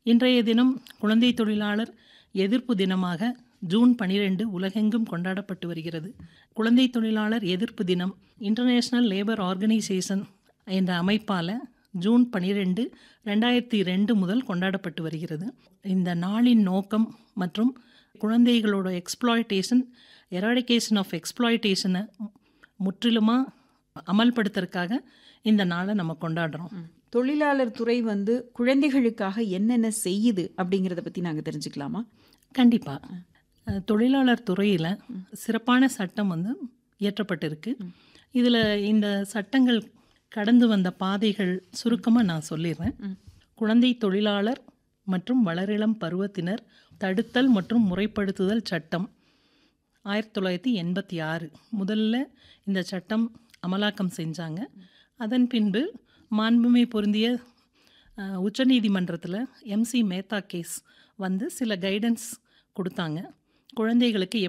இன்றைய தினம் குழந்தை தொழிலாளர் எதிர்ப்பு தினமாக ஜூன் பனிரெண்டு உலகெங்கும் கொண்டாடப்பட்டு வருகிறது குழந்தை தொழிலாளர் எதிர்ப்பு தினம் இன்டர்நேஷ்னல் லேபர் ஆர்கனைசேஷன் என்ற அமைப்பால் ஜூன் பனிரெண்டு ரெண்டாயிரத்தி ரெண்டு முதல் கொண்டாடப்பட்டு வருகிறது இந்த நாளின் நோக்கம் மற்றும் குழந்தைகளோட எக்ஸ்ப்ளாய்டேஷன் எராடிகேஷன் ஆஃப் எக்ஸ்ப்ளாய்டேஷனை முற்றிலுமாக அமல்படுத்துறதுக்காக இந்த நாளை நம்ம கொண்டாடுறோம் தொழிலாளர் துறை வந்து குழந்தைகளுக்காக என்னென்ன செய்யுது அப்படிங்கிறத பற்றி நாங்கள் தெரிஞ்சுக்கலாமா கண்டிப்பாக தொழிலாளர் துறையில் சிறப்பான சட்டம் வந்து இயற்றப்பட்டிருக்கு இதில் இந்த சட்டங்கள் கடந்து வந்த பாதைகள் சுருக்கமாக நான் சொல்லிடுறேன் குழந்தை தொழிலாளர் மற்றும் வளரிளம் பருவத்தினர் தடுத்தல் மற்றும் முறைப்படுத்துதல் சட்டம் ஆயிரத்தி தொள்ளாயிரத்தி எண்பத்தி ஆறு முதல்ல இந்த சட்டம் அமலாக்கம் செஞ்சாங்க அதன் பின்பு மாண்புமை பொருந்திய அஹ், உச்சநீதிமன்றத்தில் எம்சி மேத்தா கேஸ் வந்து சில கைடன்ஸ் கொடுத்தாங்க குழந்தைகளுக்கு